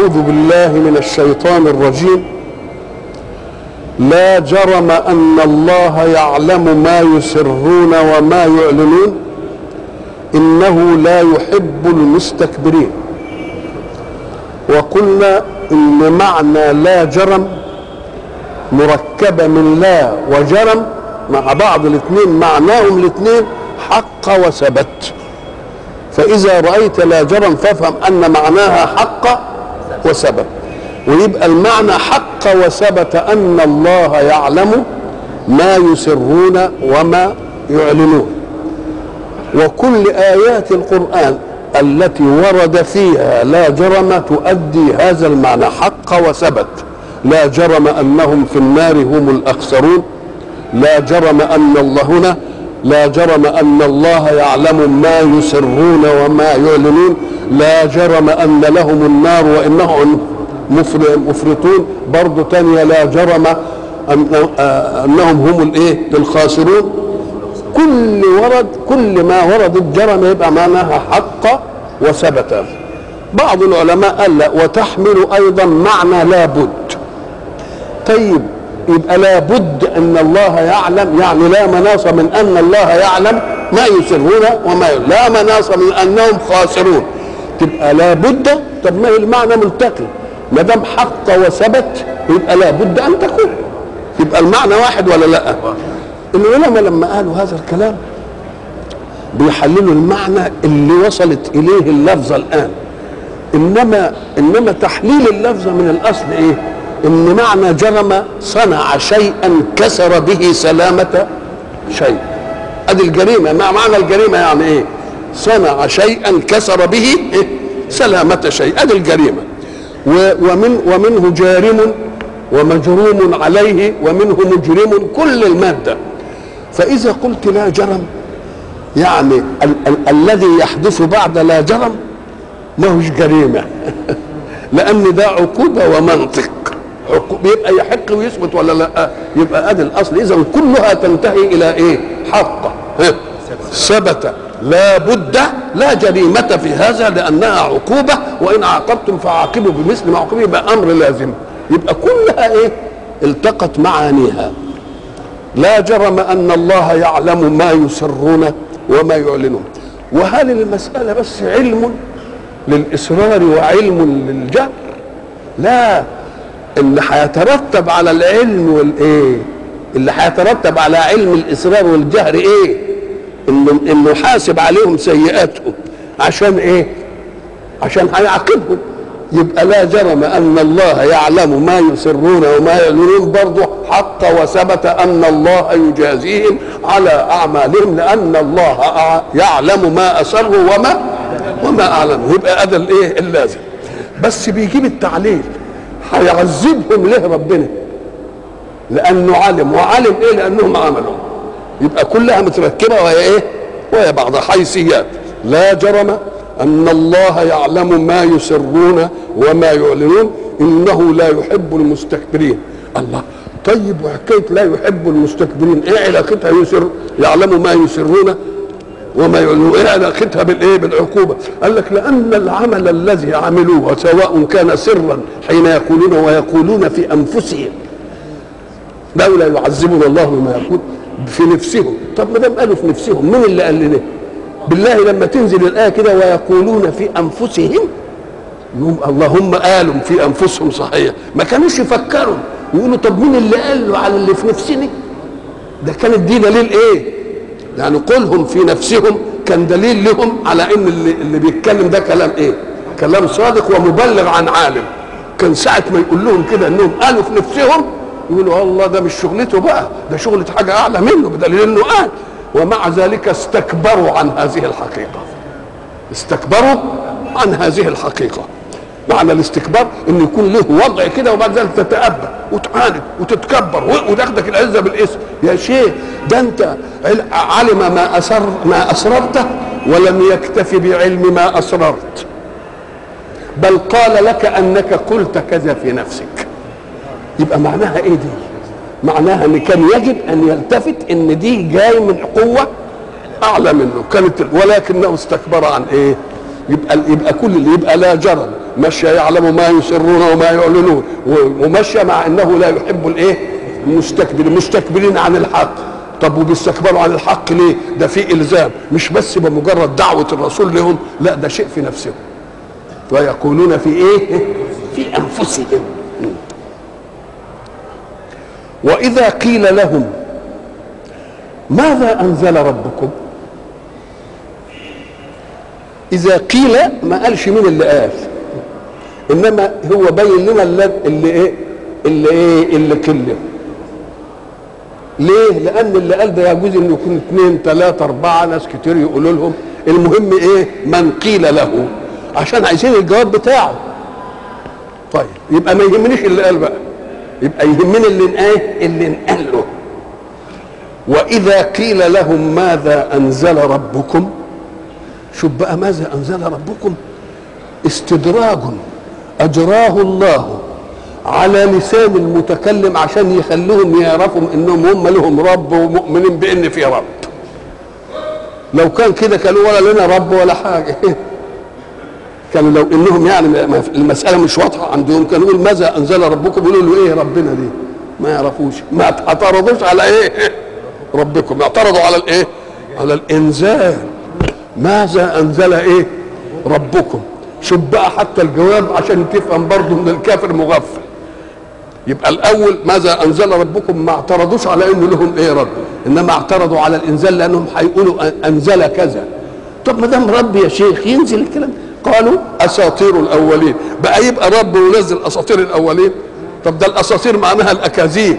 أعوذ بالله من الشيطان الرجيم لا جرم أن الله يعلم ما يسرون وما يعلنون إنه لا يحب المستكبرين وقلنا إن معنى لا جرم مركبة من لا وجرم مع بعض الاثنين معناهم الاثنين حق وثبت فإذا رأيت لا جرم فافهم أن معناها حق وثبت ويبقى المعنى حق وثبت أن الله يعلم ما يسرون وما يعلنون وكل آيات القرآن التي ورد فيها لا جرم تؤدي هذا المعنى حق وثبت لا جرم أنهم في النار هم الأخسرون لا جرم أن الله هنا لا جرم أن الله يعلم ما يسرون وما يعلنون لا جرم أن لهم النار وإنهم مفرطون برضو تانية لا جرم أن أنهم هم الإيه الخاسرون كل ورد كل ما ورد الجرم يبقى معناها حق وثبت بعض العلماء قال لا وتحمل أيضا معنى لابد طيب يبقى لابد ان الله يعلم يعني لا مناص من ان الله يعلم ما يسرون وما يعلم. لا مناص من انهم خاسرون تبقى لابد طب ما المعنى ملتقي ما دام حق وثبت يبقى لابد ان تكون يبقى المعنى واحد ولا لا العلماء لما قالوا هذا الكلام بيحللوا المعنى اللي وصلت اليه اللفظه الان انما انما تحليل اللفظه من الاصل ايه ان معنى جرم صنع شيئا كسر به سلامة شيء ادي الجريمة ما معنى الجريمة يعني ايه صنع شيئا كسر به إيه؟ سلامة شيء ادي الجريمة ومن ومنه جارم ومجروم عليه ومنه مجرم كل المادة فإذا قلت لا جرم يعني ال- ال- الذي يحدث بعد لا جرم ما هوش جريمة لأن ده عقوبة ومنطق يبقى يحق ويثبت ولا لا يبقى ادي الاصل اذا كلها تنتهي الى ايه حق ثبت لا بد لا جريمة في هذا لأنها عقوبة وإن عاقبتم فعاقبوا بمثل ما عاقبوا يبقى أمر لازم يبقى كلها إيه التقت معانيها لا جرم أن الله يعلم ما يسرون وما يعلنون وهل المسألة بس علم للإصرار وعلم للجهل لا اللي هيترتب على العلم والايه اللي هيترتب على علم الاصرار والجهر ايه انه انه حاسب عليهم سيئاتهم عشان ايه عشان هيعاقبهم يبقى لا جرم ان الله يعلم ما يسرون وما يعلنون برضه حق وثبت ان الله يجازيهم على اعمالهم لان الله يعلم ما اسروا وما وما اعلنوا يبقى هذا الايه اللازم بس بيجيب التعليل هيعذبهم ليه ربنا لانه علم وعلم ايه لانهم عملوا يبقى كلها متركبه وهي ايه وهي بعض حيثيات لا جرم ان الله يعلم ما يسرون وما يعلنون انه لا يحب المستكبرين الله طيب وحكايه لا يحب المستكبرين ايه علاقتها يسر يعلم ما يسرون وما يعلنون ايه علاقتها بالايه بالعقوبه قال لك لان العمل الذي عملوه سواء كان سرا حين يقولون ويقولون في انفسهم لولا يعذبنا الله بما يقول في نفسهم طب ما دام قالوا في نفسهم مين اللي قال لنا بالله لما تنزل الايه كده ويقولون في انفسهم يقول اللهم قالوا في انفسهم صحيح ما كانوش يفكروا يقولوا طب مين اللي قال له على اللي في نفسنا ده كانت دي دليل ايه يعني قولهم في نفسهم كان دليل لهم على ان اللي, اللي بيتكلم ده كلام ايه كلام صادق ومبلغ عن عالم كان ساعة ما يقول لهم كده انهم قالوا في نفسهم يقولوا الله ده مش شغلته بقى ده شغلة حاجة اعلى منه بدليل انه قال ومع ذلك استكبروا عن هذه الحقيقة استكبروا عن هذه الحقيقة معنى الاستكبار ان يكون له وضع كده وبعد ذلك تتأبى وتعاند وتتكبر وتاخدك العزة بالاسم يا شيخ ده انت علم ما أسر ما أسررته ولم يكتف بعلم ما أسررت بل قال لك أنك قلت كذا في نفسك يبقى معناها ايه دي معناها ان كان يجب ان يلتفت ان دي جاي من قوة اعلى منه كانت ولكنه استكبر عن ايه يبقى يبقى كل اللي يبقى لا جرم ماشيه يعلم ما يسرون وما يعلنون وماشيه مع انه لا يحب الايه المستكبرين مستكبرين عن الحق طب وبيستكبروا عن الحق ليه ده في الزام مش بس بمجرد دعوه الرسول لهم لا ده شيء في نفسهم ويقولون في ايه في انفسهم واذا قيل لهم ماذا انزل ربكم اذا قيل ما قالش مين اللي قال انما هو بين لنا اللي, اللي ايه اللي ايه اللي كله ليه لان اللي قال ده يجوز انه يكون اثنين ثلاثة اربعة ناس كتير يقولوا لهم المهم ايه من قيل له عشان عايزين الجواب بتاعه طيب يبقى ما يهمنيش اللي قال بقى يبقى يهمني اللي ايه اللي انقال له واذا قيل لهم ماذا انزل ربكم شوف بقى ماذا انزل ربكم استدراج اجراه الله على لسان المتكلم عشان يخلوهم يعرفوا انهم هم لهم رب ومؤمنين بان في رب لو كان كده كانوا ولا لنا رب ولا حاجه كانوا لو انهم يعني المساله مش واضحه عندهم كانوا يقول ماذا انزل ربكم يقولوا له ايه ربنا دي ما يعرفوش ما اعترضوش على ايه ربكم اعترضوا على الايه على الانزال ماذا انزل ايه ربكم شوف بقى حتى الجواب عشان تفهم برضه ان الكافر مغفل يبقى الاول ماذا انزل ربكم ما اعترضوش على انه لهم ايه رب انما اعترضوا على الانزال لانهم هيقولوا انزل كذا طب ما دام رب يا شيخ ينزل الكلام قالوا اساطير الاولين بقى يبقى رب ونزل اساطير الاولين طب ده الاساطير معناها الاكاذيب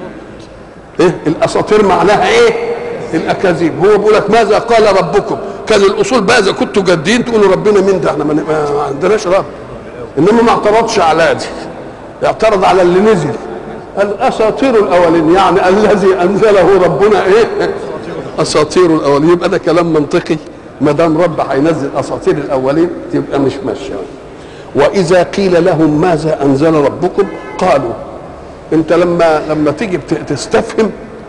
ايه الاساطير معناها ايه الاكاذيب هو بيقول لك ماذا قال ربكم كان الاصول بقى اذا كنتوا جادين تقولوا ربنا مين ده احنا ما عندناش رب انما ما اعترضش على دي اعترض على اللي نزل الاساطير الاولين يعني الذي انزله ربنا ايه اساطير الاولين يبقى ده كلام منطقي ما دام رب هينزل اساطير الاولين تبقى مش ماشيه واذا قيل لهم ماذا انزل ربكم قالوا انت لما لما تيجي تستفهم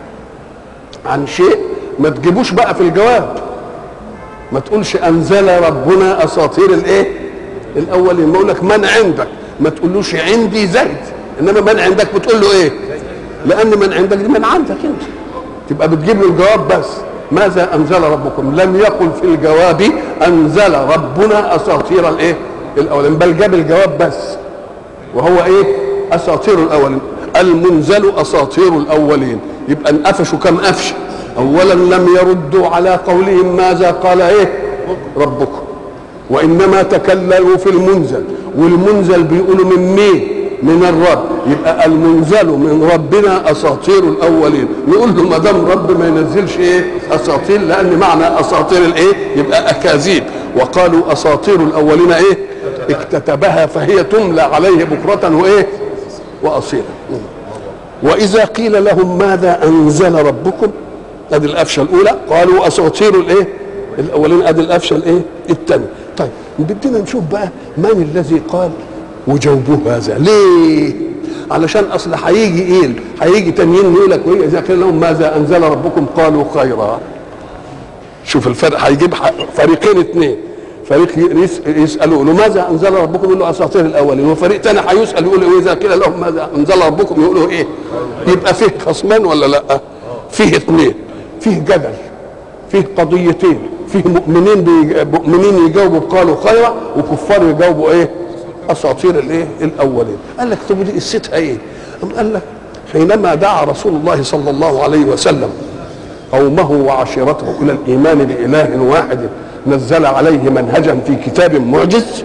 عن شيء ما تجيبوش بقى في الجواب ما تقولش انزل ربنا اساطير الايه الاولين ما اقول لك من عندك ما تقولوش عندي زيد انما من عندك بتقول له ايه لان من عندك دي من عندك انت تبقى بتجيب له الجواب بس ماذا انزل ربكم لم يقل في الجواب انزل ربنا اساطير الايه الاولين بل جاب الجواب بس وهو ايه اساطير الاولين المنزل اساطير الاولين يبقى انقفشوا كم قفشه اولا لم يردوا على قولهم ماذا قال ايه ربكم وانما تكلموا في المنزل والمنزل بيقولوا من مين من الرب يبقى المنزل من ربنا اساطير الاولين نقول له ما دام رب ما ينزلش ايه اساطير لان معنى اساطير الايه يبقى اكاذيب وقالوا اساطير الاولين ايه اكتتبها فهي تملى عليه بكره وايه واصيلا واذا قيل لهم ماذا انزل ربكم ادي القفشه الاولى قالوا اساطير الايه الاولين ادي القفشه الايه الثانيه طيب بدنا نشوف بقى من الذي قال وجاوبوه هذا ليه علشان اصل هيجي ايه هيجي تانيين يقول لك وايه اذا قيل لهم ماذا انزل ربكم قالوا خيرا شوف الفرق هيجيب فريقين اثنين فريق يسالوا له ماذا انزل ربكم يقول له اساطير الاولين وفريق ثاني هيسال يقول له اذا قيل لهم ماذا انزل ربكم يقولوا ايه يبقى فيه خصمان ولا لا فيه اثنين فيه جدل فيه قضيتين فيه مؤمنين مؤمنين يجاوبوا قالوا خيرا وكفار يجاوبوا ايه اساطير الايه الاولين قال لك طب دي قصتها ايه أم قال لك حينما دعا رسول الله صلى الله عليه وسلم قومه وعشيرته الى الايمان باله واحد نزل عليه منهجا في كتاب معجز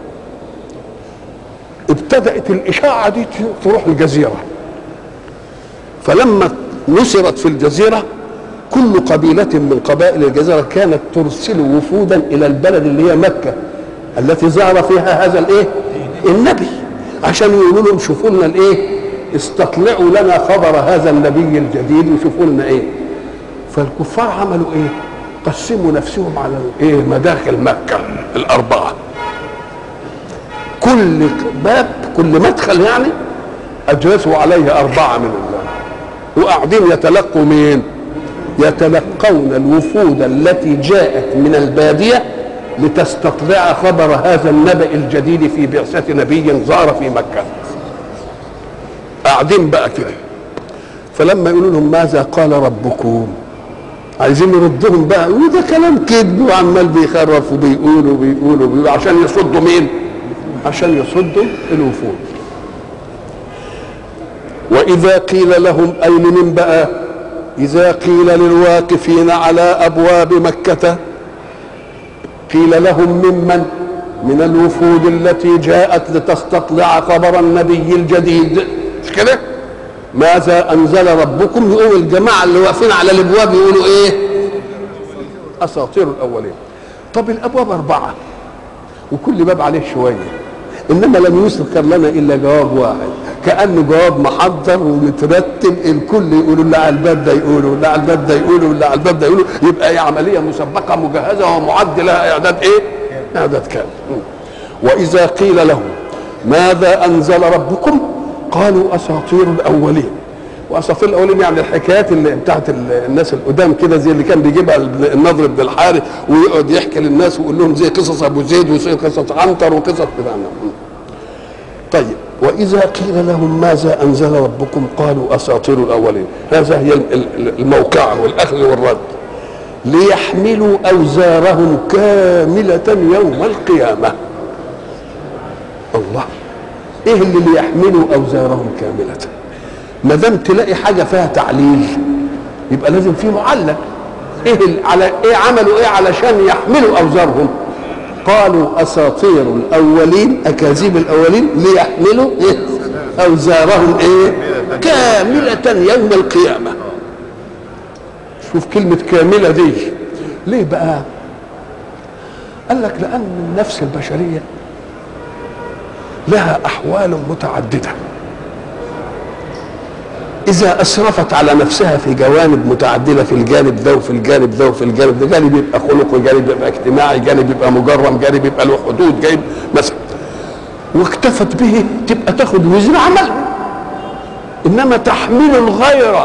ابتدات الاشاعه دي تروح الجزيره فلما نشرت في الجزيره كل قبيلة من قبائل الجزيرة كانت ترسل وفودا إلى البلد اللي هي مكة التي ظهر فيها هذا الإيه؟ النبي عشان يقولوا لهم شوفوا لنا الإيه؟ استطلعوا لنا خبر هذا النبي الجديد وشوفوا لنا إيه؟ فالكفار عملوا إيه؟ قسموا نفسهم على إيه؟ مداخل مكة الأربعة كل باب كل مدخل يعني أجلسوا عليه أربعة من الله وقاعدين يتلقوا مين؟ يتلقون الوفود التي جاءت من البادية لتستطلع خبر هذا النبأ الجديد في بعثة نبي ظهر في مكة قاعدين بقى كده فلما يقولوا لهم ماذا قال ربكم عايزين يردهم بقى وده كلام كذب وعمال بيخرف وبيقول وبيقول وبيقول عشان يصدوا مين؟ عشان يصدوا الوفود وإذا قيل لهم أين من بقى؟ إذا قيل للواقفين على أبواب مكة قيل لهم ممن؟ من الوفود التي جاءت لتستطلع خبر النبي الجديد مش كده؟ ماذا انزل ربكم يقول الجماعه اللي واقفين على الابواب يقولوا ايه اساطير الاولين طب الابواب اربعه وكل باب عليه شويه انما لم يذكر لنا الا جواب واحد كانه جواب محضر ومترتب الكل يقولوا اللي على الباب ده يقولوا اللي على الباب ده يقولوا اللي على الباب ده يقولوا يبقى هي عمليه مسبقه مجهزه ومعد لها اعداد ايه؟ اعداد كامل واذا قيل لهم ماذا انزل ربكم قالوا اساطير الاولين واساطير الاولين يعني الحكايات اللي بتاعت الناس القدام كده زي اللي كان بيجيبها النضر بن الحارث ويقعد يحكي للناس ويقول لهم زي قصص ابو زيد وزي قصص عنتر وقصص كده طيب واذا قيل لهم ماذا انزل ربكم قالوا اساطير الاولين هذا هي الموقعه والاخذ والرد ليحملوا اوزارهم كامله يوم القيامه الله ايه اللي ليحملوا اوزارهم كامله ما دام تلاقي حاجه فيها تعليل يبقى لازم في معلق ايه على ايه عملوا ايه علشان يحملوا اوزارهم قالوا اساطير الاولين اكاذيب الاولين ليحملوا إيه؟ اوزارهم ايه كامله يوم القيامه شوف كلمه كامله دي ليه بقى قال لك لان النفس البشريه لها احوال متعدده اذا اسرفت على نفسها في جوانب متعدده في الجانب ده وفي الجانب ده وفي الجانب ده جانب يبقى خلق وجانب يبقى اجتماعي جانب يبقى مجرم جانب يبقى له حدود جانب مثلا واكتفت به تبقى تاخد وزن عمل انما تحميل الغير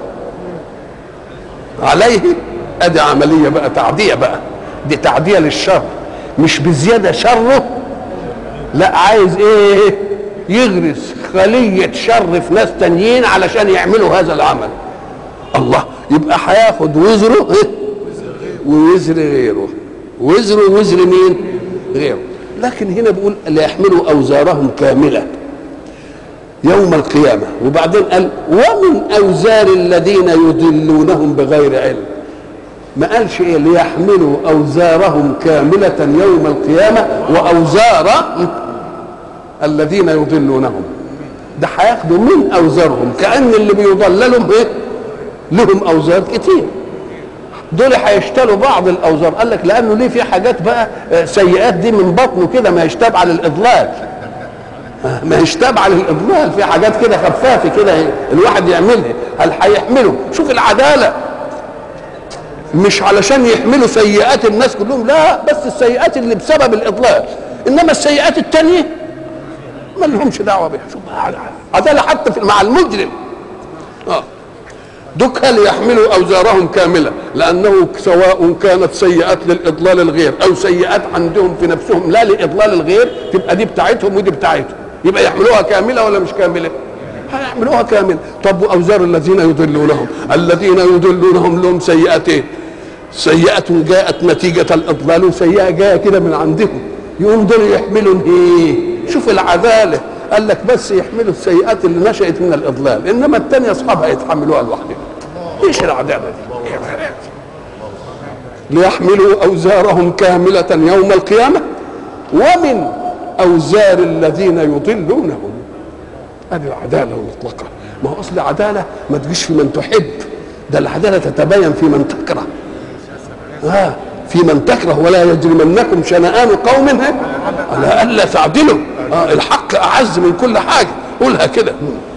عليه ادي عمليه بقى تعديه بقى دي تعديه للشر مش بزياده شره لا عايز ايه يغرس خلية شر في ناس تانيين علشان يعملوا هذا العمل الله يبقى هياخد وزره إيه؟ ووزر غيره وزره وزر مين غيره لكن هنا بيقول ليحملوا اوزارهم كامله يوم القيامة وبعدين قال ومن أوزار الذين يضلونهم بغير علم ما قالش ايه ليحملوا اوزارهم كاملة يوم القيامة واوزار الذين يضلونهم ده هياخدوا من اوزارهم كان اللي بيضللهم ايه لهم اوزار كتير دول هيشتروا بعض الاوزار قال لك لانه ليه في حاجات بقى سيئات دي من بطنه كده ما يشتاب على الاضلال ما يشتاب على الاضلال في حاجات كده خفافه كده الواحد يعملها هل هيحمله شوف العداله مش علشان يحملوا سيئات الناس كلهم لا بس السيئات اللي بسبب الاضلال انما السيئات التانية ما لهمش دعوه بها شوف عداله حتى في مع المجرم اه دك ليحملوا اوزارهم كامله لانه سواء كانت سيئات للاضلال الغير او سيئات عندهم في نفسهم لا لاضلال الغير تبقى دي بتاعتهم ودي بتاعتهم يبقى يحملوها كامله ولا مش كامله هيعملوها كامله طب واوزار الذين يضلونهم الذين يضلونهم لهم سيئتين سيئة جاءت نتيجة الإضلال وسيئة جاية كده من عندهم يقوم دول يحملوا ايه؟ شوف العدالة قال لك بس يحملوا السيئات اللي نشأت من الإضلال إنما التانية أصحابها يتحملوها لوحدهم ايش العدالة دي؟ ليحملوا أوزارهم كاملة يوم القيامة ومن أوزار الذين يضلونهم هذه العدالة المطلقة ما هو أصل العدالة ما تجيش في من تحب ده العدالة تتبين في من تكره آه في من تكره ولا يجرمنكم شنآن قوم على ألا تعدلوا آه الحق أعز من كل حاجة قولها كده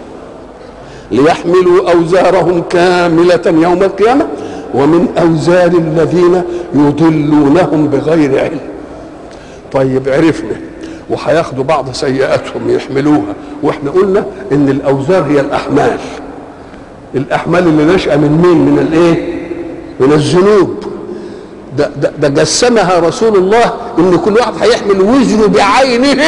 ليحملوا أوزارهم كاملة يوم القيامة ومن أوزار الذين يضلونهم بغير علم طيب عرفنا وهياخدوا بعض سيئاتهم يحملوها واحنا قلنا ان الاوزار هي الاحمال الاحمال اللي نشأ من مين من الايه من الذنوب ده, ده, ده جسمها رسول الله ان كل واحد هيحمل وزنه بعينه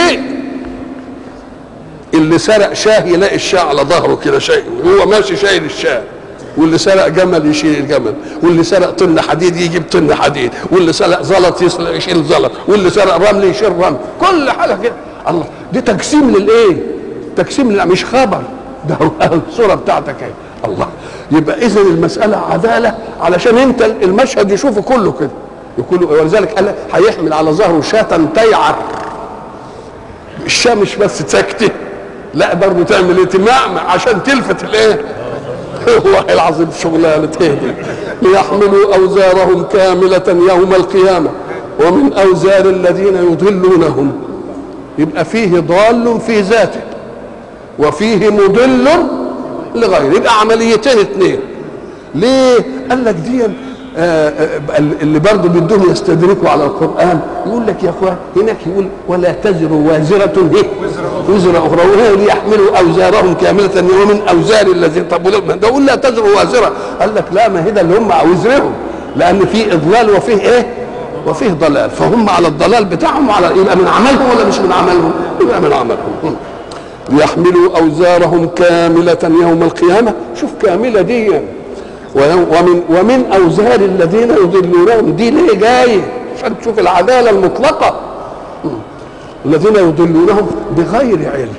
اللي سرق شاه يلاقي الشاه على ظهره كده شيء هو ماشي شايل الشاه واللي سرق جمل يشيل الجمل واللي سرق طن حديد يجيب طن حديد واللي سرق زلط يشيل زلط واللي سرق رمل يشيل رمل كل حاجه كده الله دي تقسيم للايه تقسيم لل- مش خبر ده هو الصوره بتاعتك اهي الله يبقى اذا المساله عداله علشان انت المشهد يشوفه كله كده يقول ولذلك قال هيحمل على ظهره شاة تيعر الشاه مش بس ساكته لا برضه تعمل ايه تمعمع عشان تلفت الايه والله العظيم شغلانه ايه دي ليحملوا اوزارهم كامله يوم القيامه ومن اوزار الذين يضلونهم يبقى فيه ضال في ذاته وفيه مضل لغيره يبقى عمليتين اثنين ليه قال لك دي آه، آه، اللي برضه بدهم يستدركوا على القران يقول لك يا اخوان هناك يقول ولا تزر وازره إيه؟ وزر اخرى وهنا ليحملوا اوزارهم كامله ومن اوزار الذين طب وده ده يقول لا تزر وازره قال لك لا ما هي ده اللي هم وزرهم لان في اضلال وفيه ايه؟ وفيه ضلال فهم على الضلال بتاعهم وعلى يبقى من عملهم ولا مش من عملهم؟ يبقى من عملهم ليحملوا اوزارهم كامله يوم القيامه شوف كامله دي ويوم- ومن ومن اوزار الذين يضلونهم دي ليه جايه عشان تشوف العداله المطلقه الذين يضلونهم بغير علم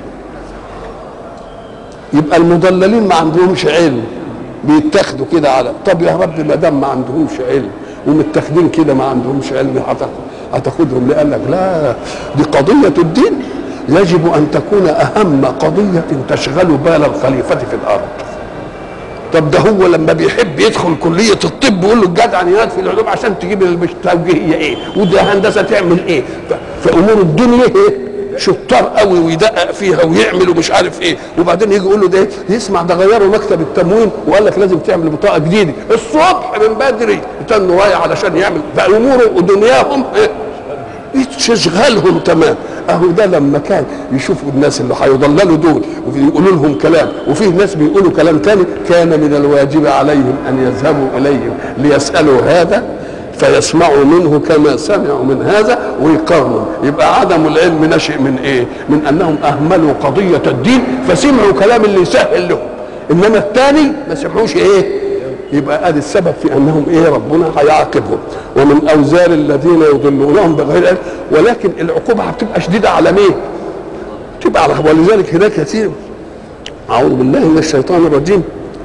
يبقى المضللين ما عندهمش علم بيتاخدوا كده على طب يا رب ما دام ما عندهمش علم ومتاخدين كده ما عندهمش علم هتاخد- هتاخدهم ليه؟ قال لك لا دي قضيه الدين يجب ان تكون اهم قضيه تشغل بال الخليفه في الارض طب ده هو لما بيحب يدخل كليه الطب يقول له الجدعنيات في العلوم عشان تجيب التوجيهيه ايه وده هندسه تعمل ايه ف- في امور الدنيا ايه شطار قوي ويدقق فيها ويعمل ومش عارف ايه وبعدين يجي يقول له ده إيه؟ يسمع ده غيروا مكتب التموين وقال لك لازم تعمل بطاقه جديده الصبح من بدري تنوا رايح علشان يعمل فاموره ودنياهم إيه؟ تشغلهم تمام اهو ده لما كان يشوفوا الناس اللي هيضللوا دول ويقولوا لهم كلام وفيه ناس بيقولوا كلام تاني كان من الواجب عليهم ان يذهبوا اليهم ليسالوا هذا فيسمعوا منه كما سمعوا من هذا ويقارنوا يبقى عدم العلم نشئ من ايه من انهم اهملوا قضيه الدين فسمعوا كلام اللي يسهل لهم انما الثاني ما سمعوش ايه يبقى ادي السبب في انهم ايه ربنا هيعاقبهم ومن اوزار الذين يضلونهم بغير علم ولكن العقوبه هتبقى شديده على مين؟ تبقى على ولذلك هناك كثير اعوذ بالله من الشيطان الرجيم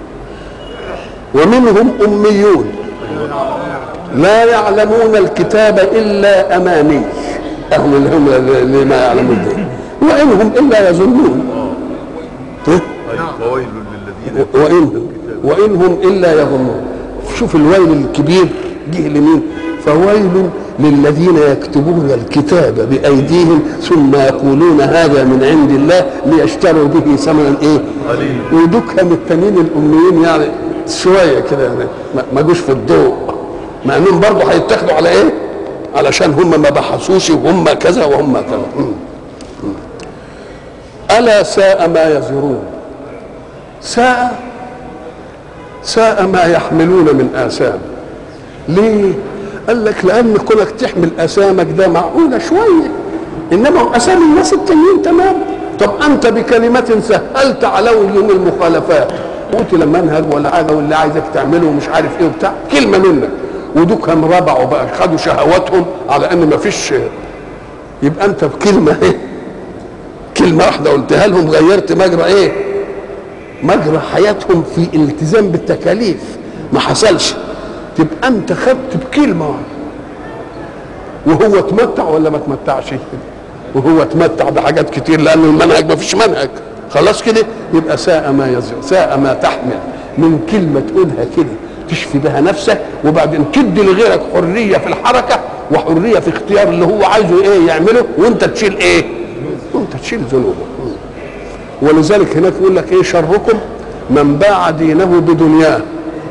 ومنهم اميون لا يعلمون الكتاب الا اماني اهم اللي هم اللي ما يعلمون دي وانهم الا يظنون ها؟ وويل للذين وإنهم وإنهم إلا يظنون شوف الويل الكبير جه لمين فويل للذين يكتبون الكتاب بأيديهم ثم يقولون هذا من عند الله ليشتروا به ثمنا إيه قليل. ودكهم التانيين الأميين يعني شوية كده يعني ما- ما جوش في الضوء مع انهم برضه هيتاخدوا على ايه؟ علشان هم ما بحثوش وهم كذا وهم كذا م. م. ألا ساء ما يزرون ساء ساء ما يحملون من آثام ليه؟ قال لك لأن كونك تحمل آثامك ده معقولة شوية إنما آثام الناس التانيين تمام طب أنت بكلمة سهلت عليهم المخالفات قلت لما منهج ولا حاجة واللي عايزك تعمله ومش عارف إيه وبتاع كلمة منك ودوكهم ربعوا بقى خدوا شهواتهم على أن ما فيش يبقى أنت بكلمة إيه؟ كلمة واحدة قلتها لهم غيرت مجرى إيه؟ مجرى حياتهم في الالتزام بالتكاليف ما حصلش تبقى انت خدت بكلمه واحده وهو اتمتع ولا ما اتمتعش وهو اتمتع بحاجات كتير لان المنهج ما فيش منهج خلاص كده يبقى ساء ما يزر ساء ما تحمل من كلمه تقولها كده تشفي بها نفسك وبعدين تدي لغيرك حريه في الحركه وحريه في اختيار اللي هو عايزه ايه يعمله وانت تشيل ايه؟ وانت تشيل ذنوبه ولذلك هناك يقول لك ايه شركم من باع دينه بدنياه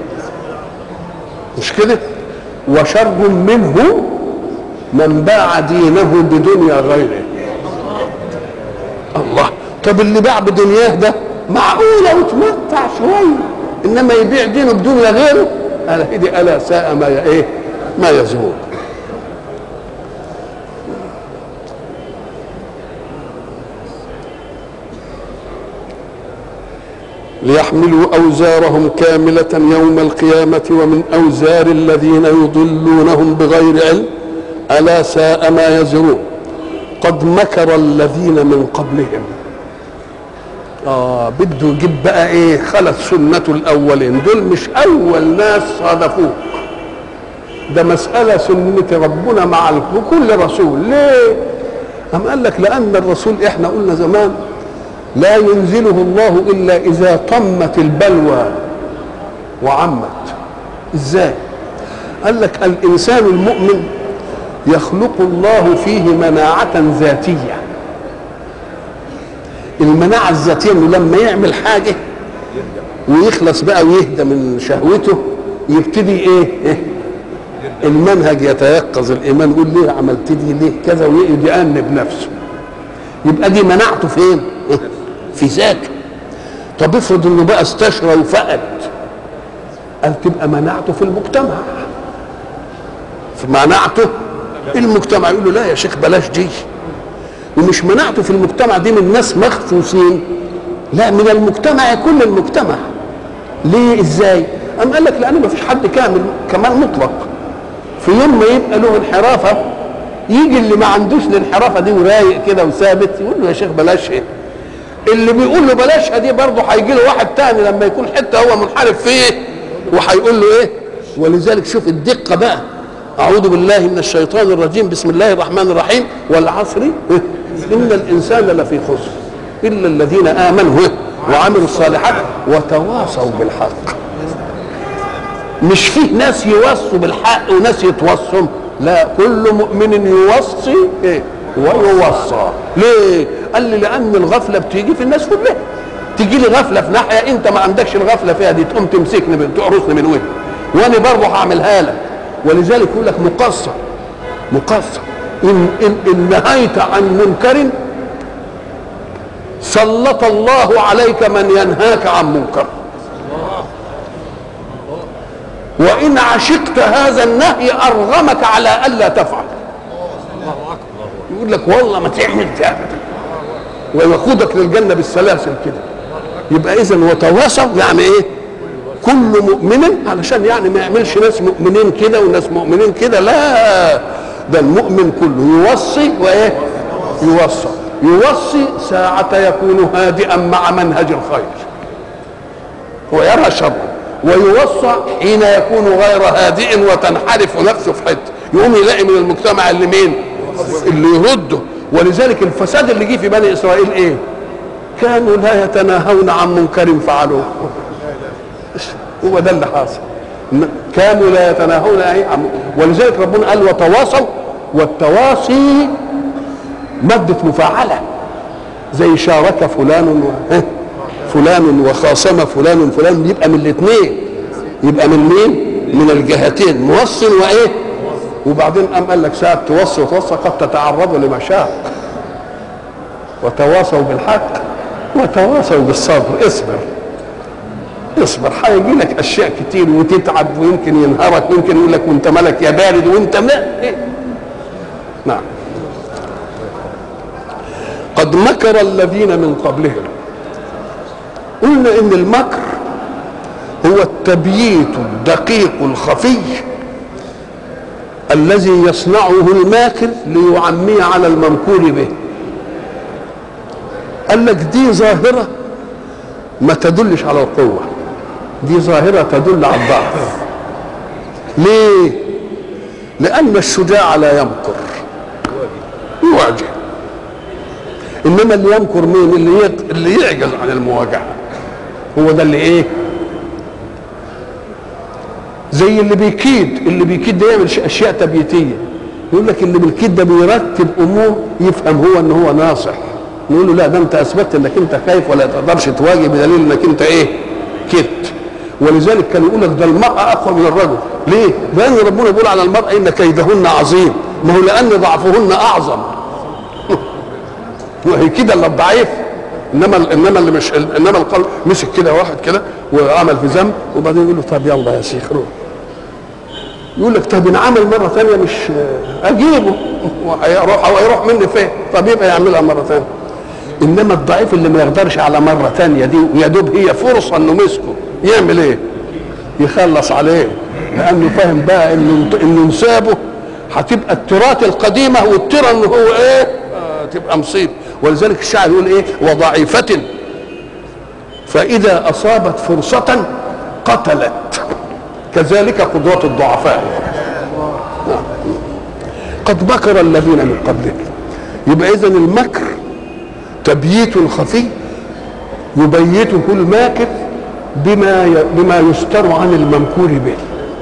مش كده وشر منه من باع دينه بدنيا غيره الله طب اللي باع بدنياه ده معقولة وتمتع شوية إنما يبيع دينه بدنيا غيره قال هدي ألا ساء ما ي- إيه ما يزرون ليحملوا أوزارهم كاملة يوم القيامة ومن أوزار الذين يضلونهم بغير علم ألا ساء ما يزرون قد مكر الذين من قبلهم آه بده يجيب بقى إيه خلت سنة الأولين دول مش أول ناس صادفوك ده مسألة سنة ربنا مع كل رسول ليه؟ أم قال لك لأن الرسول إحنا قلنا زمان لا ينزله الله الا اذا طمت البلوى وعمت ازاي قال لك الانسان المؤمن يخلق الله فيه مناعة ذاتية المناعة الذاتية انه لما يعمل حاجة ويخلص بقى ويهدى من شهوته يبتدي ايه, إيه؟ المنهج يتيقظ الايمان يقول ليه عملت دي ليه كذا ويقعد يأنب نفسه يبقى دي مناعته فين؟ في ذاته طب افرض انه بقى استشرى وفقد قال تبقى مناعته في المجتمع في مناعته المجتمع يقول له لا يا شيخ بلاش دي ومش مناعته في المجتمع دي من ناس مخصوصين لا من المجتمع كل المجتمع ليه ازاي أم قال لك لأن ما فيش حد كامل كمال مطلق في يوم ما يبقى له انحرافة يجي اللي ما عندوش الانحرافة دي ورايق كده وثابت يقول له يا شيخ بلاش ايه اللي بيقول له بلاشها دي برضه هيجي له واحد تاني لما يكون حته هو منحرف فيه وهيقول له ايه ولذلك شوف الدقه بقى اعوذ بالله من الشيطان الرجيم بسم الله الرحمن الرحيم والعصر ان الانسان لفي خسر الا الذين امنوا وعملوا الصالحات وتواصوا بالحق مش فيه ناس يوصوا بالحق وناس يتوصوا لا كل مؤمن يوصي ايه ويوصى ليه قال لي لان الغفله بتيجي في الناس كلها تيجي لي غفله في ناحيه انت ما عندكش الغفله فيها دي تقوم تمسكني تقرصني من وجهي وانا برضه هعملها لك ولذلك يقول لك مقصر مقصر إن, إن, إن نهيت عن منكر سلط الله عليك من ينهاك عن منكر وإن عشقت هذا النهي أرغمك على ألا تفعل يقول لك والله ما تعمل ده ويقودك للجنة بالسلاسل كده يبقى إذا وتواصوا يعني إيه كل مؤمن علشان يعني ما يعملش ناس مؤمنين كده وناس مؤمنين كده لا ده المؤمن كله يوصي وايه يوصى يوصي ساعة يكون هادئا مع منهج الخير ويرى شرا ويوصى حين يكون غير هادئ وتنحرف نفسه في حته يقوم يلاقي من المجتمع اللي مين اللي يرده ولذلك الفساد اللي جه في بني اسرائيل ايه كانوا لا يتناهون عن منكر فعلوه هو ده اللي حاصل كانوا لا يتناهون ايه عن ولذلك ربنا قال وتواصوا والتواصي مادة مفاعلة زي شارك فلان و... فلان وخاصم فلان فلان يبقى من الاثنين يبقى من مين؟ من الجهتين موصل وايه؟ وبعدين قام قال لك ساعة توصي وتوصى قد تتعرضوا لمشاق وتواصوا بالحق وتواصوا بالصبر اصبر اصبر هيجي لك اشياء كتير وتتعب ويمكن ينهارك ويمكن يقول لك وانت مالك يا بارد وانت ما إيه؟ نعم قد مكر الذين من قبلهم قلنا ان المكر هو التبييت الدقيق الخفي الذي يصنعه الماكر ليعمي على الممكور به قال لك دي ظاهرة ما تدلش على القوة دي ظاهرة تدل على الضعف ليه لأن الشجاع لا يمكر يواجه إنما اللي يمكر مين اللي اللي يعجز عن المواجهة هو ده اللي ايه زي اللي بيكيد اللي بيكيد ده يعمل اشياء تبييتيه يقول لك اللي بالكيد ده بيرتب امور يفهم هو ان هو ناصح نقول له لا ده انت اثبتت انك انت خايف ولا تقدرش تواجه بدليل انك انت ايه كدت ولذلك كان يقول لك ده المرأة أقوى من الرجل ليه؟ لأن ربنا بيقول على المرأة إن كيدهن عظيم ما هو لأن ضعفهن أعظم وهي كده اللي الضعيف انما انما اللي مش انما القلب مسك كده واحد كده وعمل في ذنب وبعدين يقول له طب يلا يا شيخ روح يقول لك طب انعمل مره ثانيه مش اجيبه وهيروح وهيروح مني فين طب يبقى يعملها مره ثانيه انما الضعيف اللي ما يقدرش على مره ثانيه دي ويا دوب هي فرصه انه مسكه يعمل ايه؟ يخلص عليه لانه فاهم بقى انه انه انسابه هتبقى التراث القديمه والترى ان هو ايه؟ آه تبقى مصيبه ولذلك الشاعر يقول ايه؟ وضعيفه فاذا اصابت فرصه قتلت كذلك قدرات الضعفاء نعم. قد مكر الذين من قبلهم يبقى اذا المكر تبييت خفي يبيته الماكر بما بما يستر عن الممكور به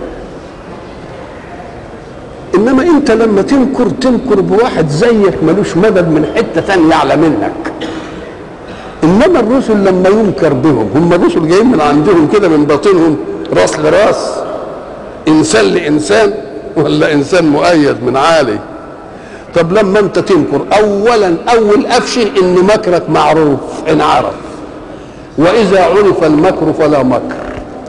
انما انت لما تنكر تنكر بواحد زيك ملوش مدد من حته ثانيه اعلى منك انما الرسل لما ينكر بهم هم الرسل جايين من عندهم كده من باطنهم راس لراس انسان لانسان ولا انسان مؤيد من عالي طب لما انت تنكر اولا اول قفشه ان مكرك معروف ان عرف واذا عرف المكر فلا مكر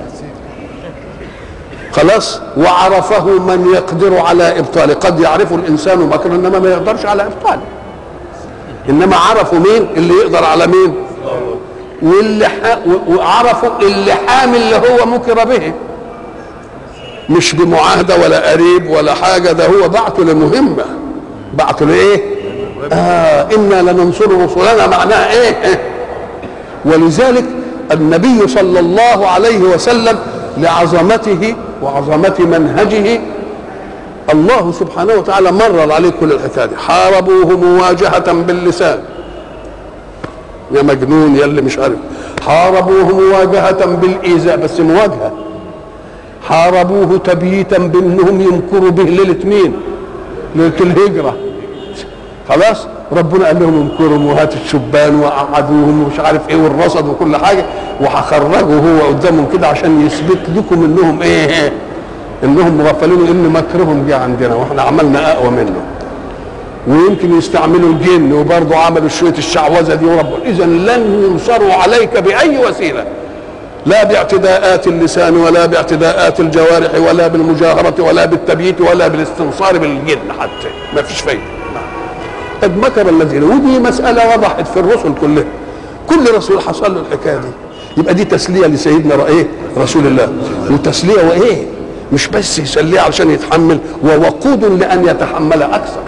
خلاص وعرفه من يقدر على ابطاله قد يعرف الانسان مكرا انما ما يقدرش على ابطاله انما عرفوا مين اللي يقدر على مين واللي ح... وعرفوا اللي حامل اللي هو مكر به مش بمعاهده ولا قريب ولا حاجه ده هو بعته لمهمه بعته لايه؟ آه انا لننصر رسلنا معناها ايه؟ ولذلك النبي صلى الله عليه وسلم لعظمته وعظمه منهجه الله سبحانه وتعالى مرر عليه كل الحكايه دي حاربوه مواجهه باللسان يا مجنون يا اللي مش عارف حاربوه مواجهة بالإيذاء بس مواجهة حاربوه تبييتا بأنهم ينكروا به ليلة مين؟ ليلة الهجرة خلاص ربنا قال لهم انكروا وهاتوا الشبان وقعدوهم ومش عارف ايه والرصد وكل حاجه وهخرجه هو قدامهم كده عشان يثبت لكم انهم ايه انهم مغفلين ان مكرهم جه عندنا واحنا عملنا اقوى منه ويمكن يستعملوا الجن وبرضه عملوا شويه الشعوذه دي ورب اذا لن ينصروا عليك باي وسيله لا باعتداءات اللسان ولا باعتداءات الجوارح ولا بالمجاهرة ولا بالتبييت ولا بالاستنصار بالجن حتى ما فيش فايدة قد مكر الذين ودي مسألة وضحت في الرسل كلها كل رسول حصل له الحكاية دي يبقى دي تسلية لسيدنا ايه رسول الله وتسلية وايه مش بس يسليه علشان يتحمل ووقود لأن يتحمل أكثر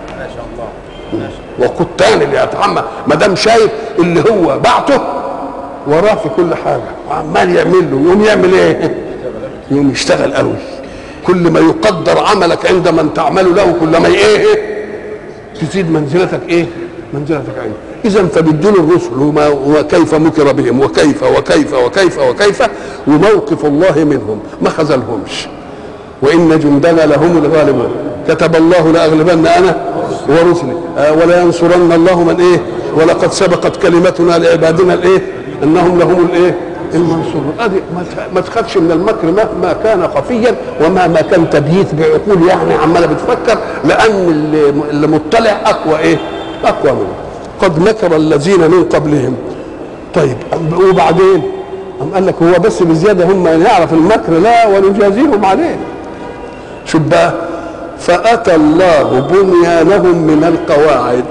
وقود تاني اللي يتحمل ما دام شايف اللي هو بعته وراه في كل حاجه وعمال يعمل له يقوم يعمل ايه؟ يقوم يشتغل قوي كل ما يقدر عملك عند من تعمل له كلما ايه تزيد منزلتك ايه؟ منزلتك عنده اذا فبدون الرسل وما وكيف مكر بهم وكيف وكيف وكيف وكيف وموقف الله منهم ما خذلهمش وان جندنا لهم الغالبون كتب الله لاغلبن انا ورسلي آه ولا ينصرن الله من ايه ولقد سبقت كلمتنا لعبادنا الايه انهم لهم الايه المنصورون ادي ما تخافش من المكر مهما كان خفيا ومهما كان تبييت بعقول يعني عماله بتفكر لان اللي, اللي مطلع اقوى ايه اقوى منه قد مكر الذين من قبلهم طيب وبعدين أم قال لك هو بس بزياده هم يعرف المكر لا ونجازيهم عليه شوف بقى فأتى الله بنيانهم من القواعد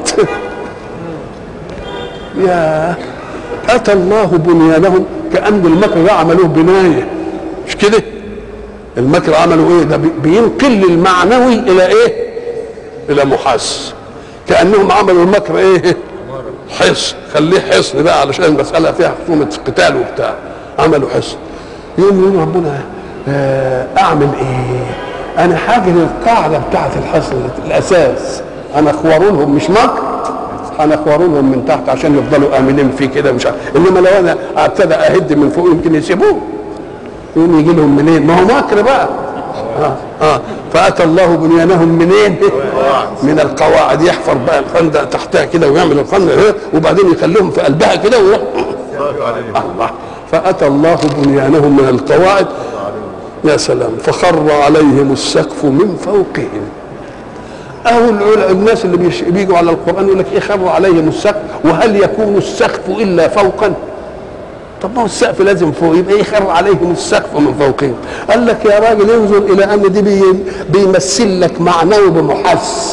يا أتى الله بنيانهم كأن المكر ده عملوه بناية مش كده المكر عملوا ايه ده بينقل المعنوي الى ايه الى محاس كأنهم عملوا المكر ايه حصن خليه حصن بقى علشان المسألة فيها خصومة قتال وبتاع عملوا حصن يقوم يقول ربنا اعمل ايه انا حاجه للقاعده بتاعه الحصن الاساس انا اخورونهم مش مكر انا اخورونهم من تحت عشان يفضلوا امنين في كده مش عارف انما لو انا ابتدى اهد من فوق يمكن يسيبوه يقوم يجي لهم منين ما هو مكر بقى اه اه فاتى الله بنيانهم منين من القواعد يحفر بقى الخندق تحتها كده ويعمل الخندق وبعدين يخليهم في قلبها كده ويروح الله فاتى الله بنيانهم من القواعد يا سلام فخر عليهم السقف من فوقهم أو الناس اللي بيش بيجوا على القرآن يقول لك إيه خر عليهم السقف وهل يكون السقف إلا فوقا طب ما هو السقف لازم فوق يبقى يخر عليهم السقف من فوقهم قال لك يا راجل انظر الى ان دي بي بيمثل لك معنوي بمحس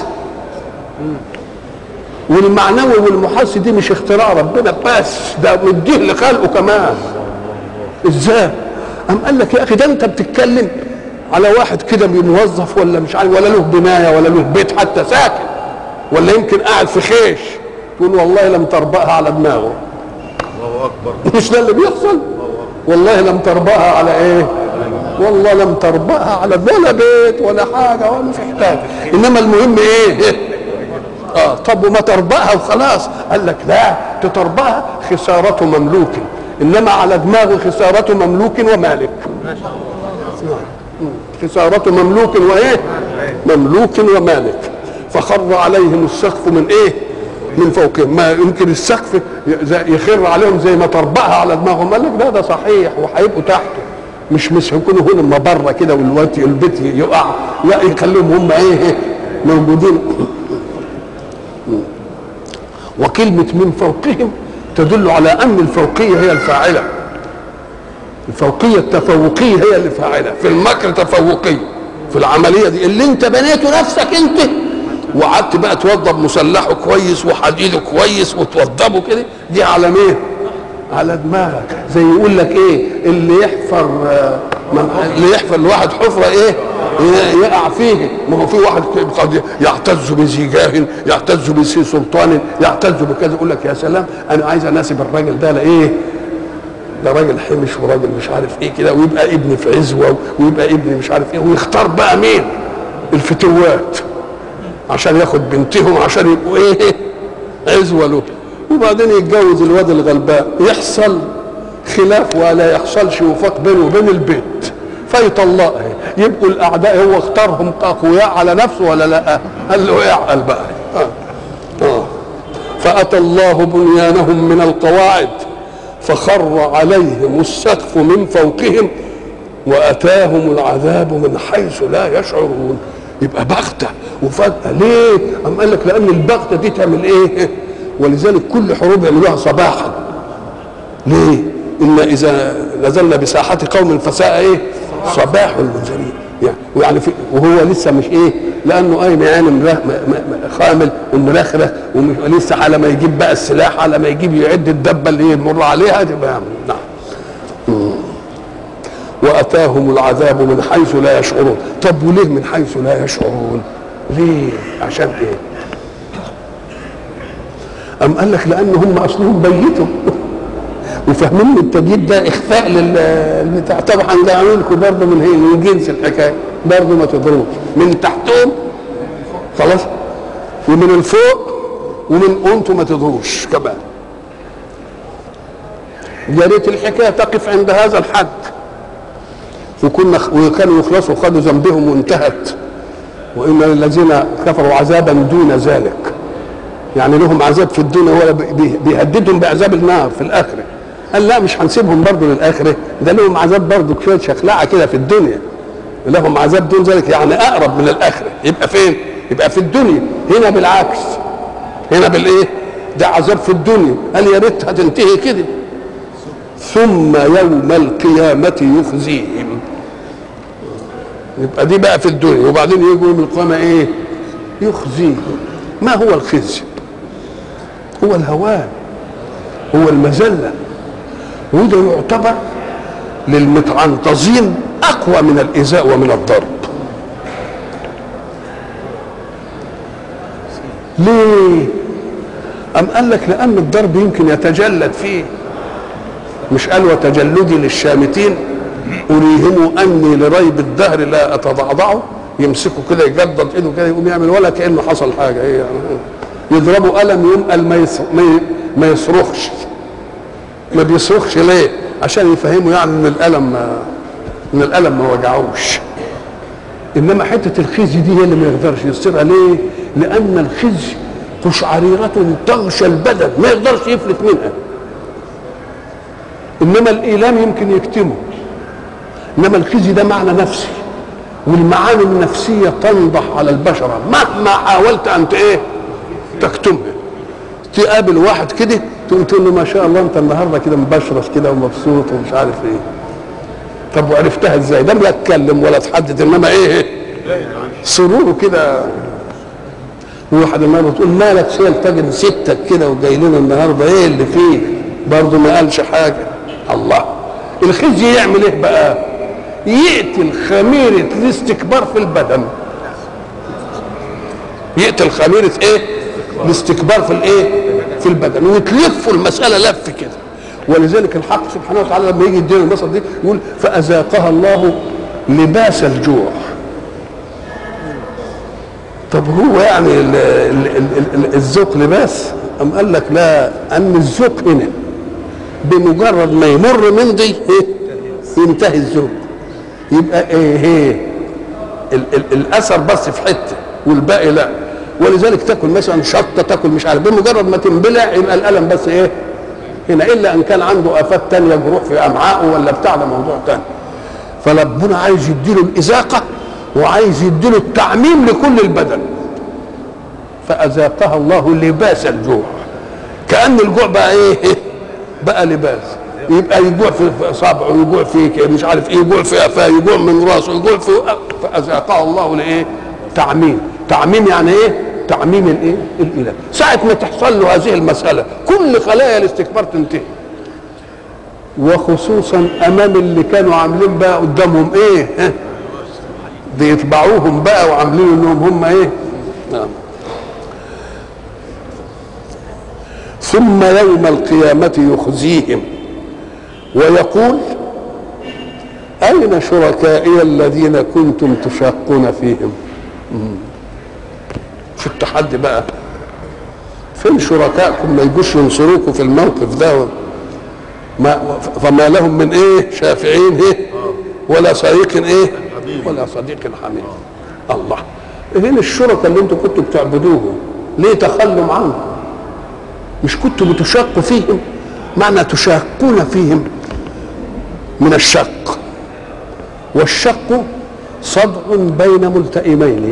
والمعنوي والمحس دي مش اختراع ربنا بس ده مديه لخلقه كمان ازاي قام قال لك يا اخي ده انت بتتكلم على واحد كده موظف ولا مش عارف ولا له بنايه ولا له بيت حتى ساكن ولا يمكن قاعد في خيش تقول والله لم تربأها على دماغه الله اكبر مش ده اللي بيحصل والله لم تربأها على ايه والله لم تربأها على ولا بيت ولا حاجه ولا في حكايه انما المهم ايه اه طب وما تربأها وخلاص قال لك لا تتربأها خسارة مملوك انما على دماغه خسارة مملوك ومالك خسارة مملوك وايه مملوك ومالك فخر عليهم السقف من ايه من فوقهم ما يمكن السقف ي- يخر عليهم زي ما تربأها على دماغهم قال لك لا ده صحيح وهيبقوا تحته مش مش هيكونوا هنا ما بره كده والوقت البيت يقع لا يخليهم هم ايه موجودين وكلمة من فوقهم تدل على أن الفوقية هي الفاعلة الفوقية التفوقية هي اللي فاعلة في المكر تفوقية في العملية دي اللي انت بنيته نفسك انت وقعدت بقى توضب مسلحه كويس وحديده كويس وتوضبه كده دي على مين؟ على دماغك زي يقول لك ايه اللي يحفر آه، من اللي يحفر لواحد حفره ايه ي- يقع فيه ما هو في واحد قد يعتز بذي جاه يعتز بذي سلطان يعتز بكذا يقول لك يا سلام انا عايز اناسب الراجل ده لايه ده راجل حمش وراجل مش عارف ايه كده ويبقى ابن في عزوه ويبقى ابن مش عارف ايه ويختار بقى مين الفتوات عشان ياخد بنتهم عشان يبقوا ايه عزوه له وبعدين يتجوز الواد الغلبان يحصل خلاف ولا يحصلش وفاق بينه وبين البيت فيطلقها يبقوا الاعداء هو اختارهم اقوياء على نفسه ولا لا قال له اعقل بقى آه. آه. فاتى الله بنيانهم من القواعد فخر عليهم السقف من فوقهم واتاهم العذاب من حيث لا يشعرون يبقى بغته وفجاه ليه؟ أم قال لك لان البغته دي تعمل ايه؟ ولذلك كل حروب يعملوها صباحا ليه؟ إن إذا نزلنا بساحة قوم فساء إيه؟ صباح المنذرين يعني ويعني في وهو لسه مش إيه؟ لأنه قايم يعني مره- م- م- م- خامل ومرخرة ولسه على ما يجيب بقى السلاح على ما يجيب يعد الدبة اللي يمر عليها تبقى نعم مم. وأتاهم العذاب من حيث لا يشعرون طب وليه من حيث لا يشعرون؟ ليه؟ عشان إيه؟ أم قال لك لأن هم أصلهم بيتوا وفاهمين ان التجديد ده اخفاء للبتاع طبعا ده عامل لكم برضه من هي من جنس الحكايه برضه ما تضروش من تحتهم خلاص ومن الفوق ومن انتم ما تضروش كمان يا ريت الحكايه تقف عند هذا الحد وكنا وكانوا يخلصوا خدوا ذنبهم وانتهت وان الذين كفروا عذابا دون ذلك يعني لهم عذاب في الدنيا ولا بي- بيهددهم بعذاب النار في الاخره قال لا مش هنسيبهم برضه للاخره ده لهم عذاب برضه شويه شخلعه كده في الدنيا لهم عذاب دون ذلك يعني اقرب من الاخره يبقى فين؟ يبقى في الدنيا هنا بالعكس هنا بالايه؟ ده عذاب في الدنيا قال يا ريت هتنتهي كده ثم يوم القيامة يخزيهم يبقى دي بقى في الدنيا وبعدين يجوا يوم القيامة ايه؟ يخزيهم ما هو الخزي؟ هو الهوان هو المذلة وده يعتبر للمتعنطزين أقوى من الإيذاء ومن الضرب ليه؟ أم قال لك لأن الضرب يمكن يتجلد فيه مش قال وتجلدي للشامتين أريهم أني لريب الدهر لا أتضعضعه يمسكه كده يجدد ايده كده يقوم يعمل ولا كأنه حصل حاجة ايه يعني يضربوا قلم ينقل ما يص- ما ي- ما يصرخش ما بيصرخش ليه؟ عشان يفهموا يعني ان الالم ما ان الالم ما وجعوش انما حته الخزي دي هي اللي ما يقدرش يصيرها ليه؟ لان الخزي قشعريرة تغشى البدن ما يقدرش يفلت منها انما الايلام يمكن يكتمه انما الخزي ده معنى نفسي والمعاني النفسيه تنضح على البشره مهما حاولت ان ت- ايه تكتمها تقابل واحد كده تقول تقول له ما شاء الله انت النهارده كده مبشرش كده ومبسوط ومش عارف ايه طب وعرفتها ازاي ده لا اتكلم ولا اتحدث انما ايه سروره كده واحد النهارده تقول مالك شايل تاجر ستك كده وجاي لنا النهارده ايه اللي فيه برضه ما قالش حاجه الله الخزي يعمل ايه بقى يقتل خميره الاستكبار في البدن يقتل خميره ايه الاستكبار في الايه في البدن وتلف المساله لف كده ولذلك الحق سبحانه وتعالى لما يجي يدينا المثل دي يقول فاذاقها الله لباس الجوع طب هو يعني ال- ال- ال- ال- الذوق لباس أم قال لك لا أن الذوق هنا بمجرد ما يمر من دي إيه؟ ينتهي الذوق يبقى ايه ايه ال ال الاثر بس في حته والباقي لا ولذلك تاكل مثلا شطه تاكل مش عارف بمجرد ما تنبلع يبقى الالم بس ايه هنا الا ان كان عنده افات تانية جروح في امعائه ولا بتاع ده موضوع تاني فربنا عايز يديله الازاقه وعايز يديله التعميم لكل البدن فاذاقها الله لباس الجوع كان الجوع بقى ايه بقى لباس يبقى يجوع في في اصابعه يجوع في ك- مش عارف ايه يجوع في قفاه يجوع من راسه يجوع في فاذاقها الله لايه تعميم تعميم يعني ايه تعميم الايه الاله ساعه ما تحصل له هذه المساله كل خلايا الاستكبار تنتهي وخصوصا امام اللي كانوا عاملين بقى قدامهم ايه ها؟ بيتبعوهم بقى وعاملين انهم هم ايه نعم ثم يوم القيامة يخزيهم ويقول أين شركائي الذين كنتم تشاقون فيهم مم. في التحدي بقى فين شركائكم ما يجوش ينصروكم في الموقف ده ما فما لهم من ايه شافعين ايه ولا صديق ايه ولا صديق حميد الله فين الشركاء اللي انتم كنتوا بتعبدوهم ليه تخلوا عنهم مش كنتوا بتشاقوا فيهم معنى تشاقون فيهم من الشق والشق صدع بين ملتئمين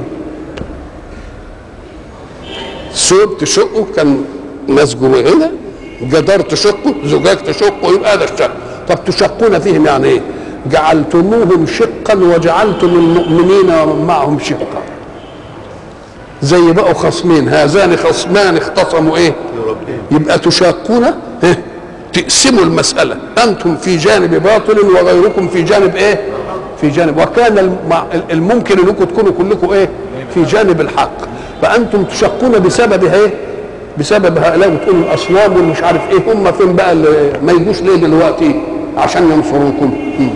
ثوب تشقه كان مسجو هنا جدار تشقه زجاج تشقه يبقى هذا الشق طب تشقون فيهم يعني ايه جعلتموهم شقا وجعلتم المؤمنين ومن معهم شقا زي بقوا خصمين هذان خصمان اختصموا ايه يبقى تشاقون إيه؟ تقسموا المسألة أنتم في جانب باطل وغيركم في جانب إيه في جانب وكان الم- الممكن أنكم تكونوا كلكم إيه في جانب الحق فأنتم تشقون بسبب إيه بسبب هؤلاء وتقولوا الأصنام والمش عارف إيه هم فين بقى اللي ما يجوش ليه دلوقتي عشان ينصروكم مم.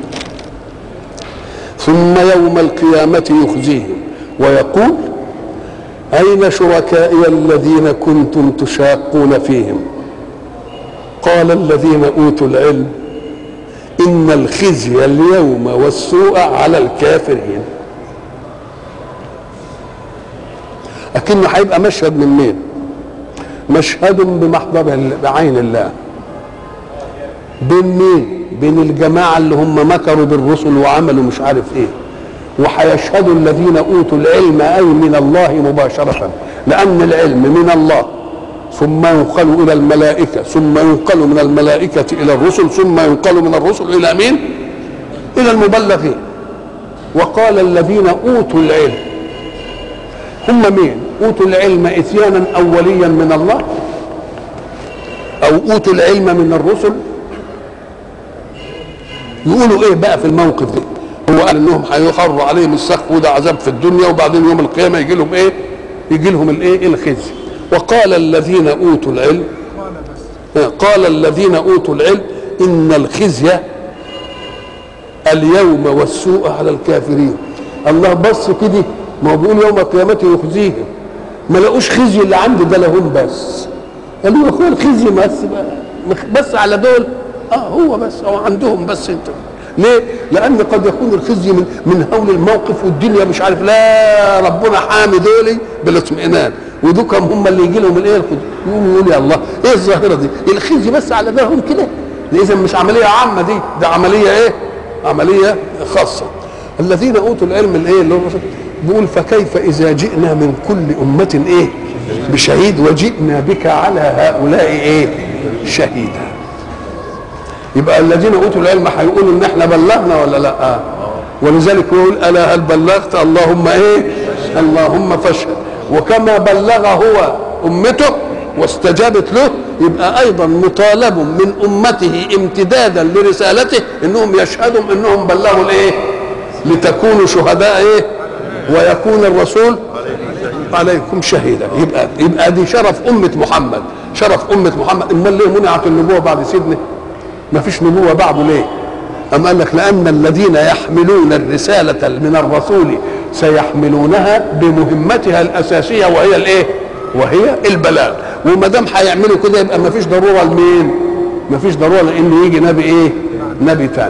ثم يوم القيامة يخزيهم ويقول أين شركائي الذين كنتم تشاقون فيهم قال الذين أوتوا العلم إن الخزي اليوم والسوء على الكافرين لكنه هيبقى مشهد من مين مشهد بمحضر ال- بعين الله بين مين بين الجماعة اللي هم مكروا بالرسل وعملوا مش عارف ايه وهيشهد الذين اوتوا العلم اي من الله مباشره لان العلم من الله ثم ينقل الى الملائكه ثم ينقل من الملائكه الى الرسل ثم ينقل من الرسل الى مين الى المبلغين وقال الذين اوتوا العلم هم مين اوتوا العلم اتيانا اوليا من الله او اوتوا العلم من الرسل يقولوا ايه بقى في الموقف ده هو قال انهم هيخروا عليهم السقف وده عذاب في الدنيا وبعدين يوم القيامه يجي لهم ايه يجي لهم الايه الخزي وقال الذين اوتوا العلم قال الذين اوتوا العلم ان الخزي اليوم والسوء على الكافرين الله بص كده ما هو بيقول يوم القيامه يخزيهم ما لقوش خزي اللي عندي ده لهم بس قالوا يا اخويا الخزي بس بقى بس على دول اه هو بس هو عندهم بس انت ليه؟ لأن قد يكون الخزي من من هول الموقف والدنيا مش عارف لا ربنا حامي دولي بالاطمئنان ودوكم هم اللي يجي لهم الايه الخزي يقوموا يقولوا يا الله ايه الظاهرة دي؟ الخزي بس على بالهم كده إذا مش عملية عامة دي ده عملية ايه؟ عملية خاصة الذين أوتوا العلم الايه اللي هو بيقول فكيف إذا جئنا من كل أمة ايه؟ بشهيد وجئنا بك على هؤلاء ايه؟ شهيدا يبقى الذين اوتوا العلم هيقولوا ان احنا بلغنا ولا لا ولذلك يقول الا هل بلغت اللهم ايه اللهم فاشهد وكما بلغ هو امته واستجابت له يبقى ايضا مطالب من امته امتدادا لرسالته انهم يشهدوا انهم بلغوا الايه لتكونوا شهداء ايه ويكون الرسول عليكم شهيدا يبقى يبقى دي شرف امه محمد شرف امه محمد امال ليه منعت النبوه بعد سيدنا ما فيش نبوه بعده ليه أم قال لك لأن الذين يحملون الرسالة من الرسول سيحملونها بمهمتها الأساسية وهي الإيه؟ وهي البلاغ وما دام هيعملوا كده يبقى ما فيش ضرورة لمين؟ ما فيش ضرورة لأن يجي نبي إيه؟ نبي ثاني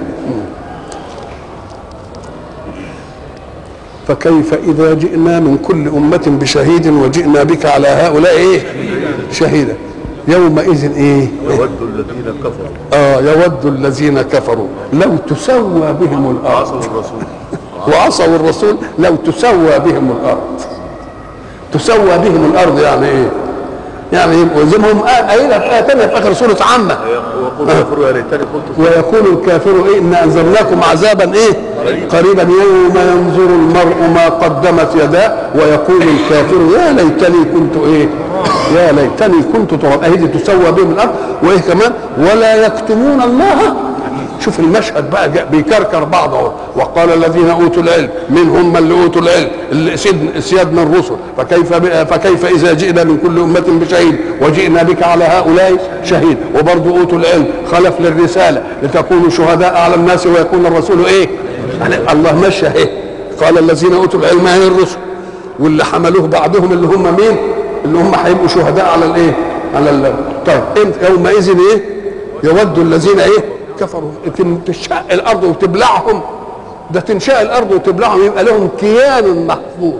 فكيف إذا جئنا من كل أمة بشهيد وجئنا بك على هؤلاء إيه؟ شهيدا يومئذ إيه؟ يود الذين كفروا آه يود الذين كفروا لو تسوى بهم الأرض عصوا الرسول وعصوا الرسول لو تسوى بهم الأرض تسوى بهم الأرض يعني إيه؟ يعني يبقوا زي ما هم قايلها في آية تانية في آخر سورة عامة ويقول كفروا يا ليتني كنت ويقول الكافر إيه إن أنزلناكم عذابا إيه قريبا يوم ينظر المرء ما قدمت يداه ويقول الكافر يا ليتني كنت إيه يا ليتني كنت تراب أهي تسوى بهم الأرض وإيه كمان ولا يكتمون الله شوف المشهد بقى جاء بيكركر بعضه وقال الذين اوتوا العلم منهم من اللي اوتوا العلم اللي سيد سيادنا الرسل فكيف ب- فكيف اذا جئنا من كل امه بشهيد وجئنا بك على هؤلاء شهيد وبرضه اوتوا العلم خلف للرساله لتكونوا شهداء على الناس ويكون الرسول ايه؟ يعني الله مشى ايه؟ قال الذين اوتوا العلم هي الرسل واللي حملوه بعدهم اللي هم مين؟ اللي هم هيبقوا شهداء على الايه؟ على ال... طيب انت يومئذ ايه؟ يود الذين ايه؟ كفروا تن- تشق الارض وتبلعهم ده تنشأ الارض وتبلعهم يبقى لهم كيان محفوظ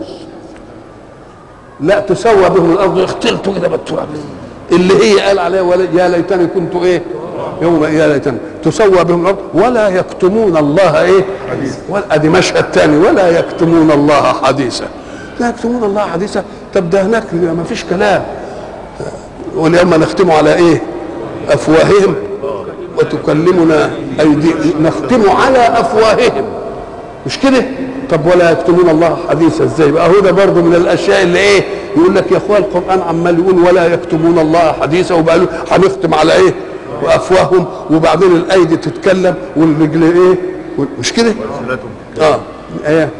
لا تسوى بهم الارض يختلطوا كده بالتراب اللي هي قال عليها ولا يا ليتني كنت ايه يوم يا ليتني تسوى بهم الارض ولا يكتمون الله ايه ولا ادي مشهد ثاني ولا يكتمون الله حديثا لا يكتمون الله حديثا طب ده هناك ما فيش كلام واليوم نختم على ايه افواههم وتكلمنا ايدي نختم على افواههم مش كده طب ولا يكتمون الله حديثا ازاي بقى هو ده برضه من الاشياء اللي ايه يقول لك يا اخوان القران عمال يقول ولا يكتمون الله حديثا وبقى له هنختم على ايه وافواههم وبعدين الايدي تتكلم والرجل ايه مش كده ألسنتهم اه ايه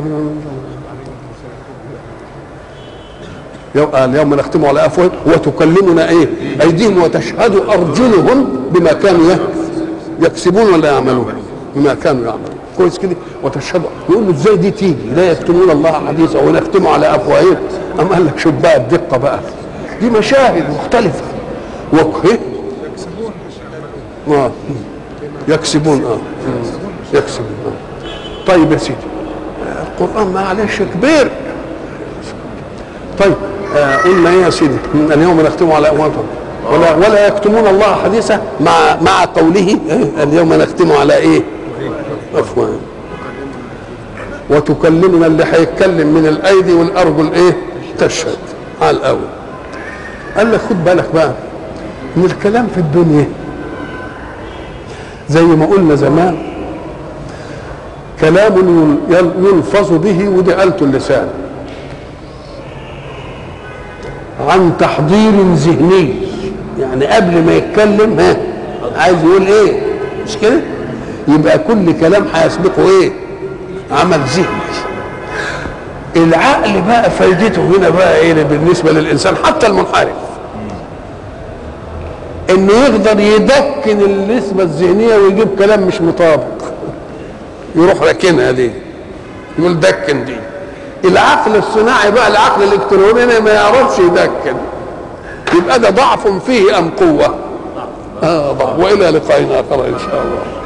يوم اليوم نختم على افواههم وتكلمنا ايه ايديهم وتشهد ارجلهم بما كانوا يه- يكسبون ولا يعملون بما كانوا يعملون كويس كده وتشهد يقول له ازاي دي تيجي لا يكتمون الله حديثا ونختم على افواههم ام قال لك شوف بقى الدقه بقى دي مشاهد مختلفه وك اه يكسبون اه يكسبون آه. طيب يا سيدي القران معلش كبير طيب آه قلنا ايه يا سيدي اليوم نختم على امواتهم ولا ولا يكتمون الله حديثا مع مع قوله إيه؟ اليوم نختم على ايه افواههم وتكلمنا اللي هيتكلم من الايدي والارجل ايه تشهد على الاول قال لك خد بالك بقى ان الكلام في الدنيا زي ما قلنا زمان كلام يل- يلفظ به ودي آلة اللسان عن تحضير ذهني يعني قبل ما يتكلم ها عايز يقول ايه مش كده يبقى كل كلام هيسبقه ايه عمل ذهني العقل بقى فايدته هنا بقى ايه بالنسبه للانسان حتى المنحرف انه يقدر يدكن النسبه الذهنيه ويجيب كلام مش مطابق يروح راكنها دي يقول دكن دي العقل الصناعي بقى العقل الالكتروني ما يعرفش يدكن يبقى ده ضعف فيه ام قوه اه ضعف والى لقائنا اخر ان شاء الله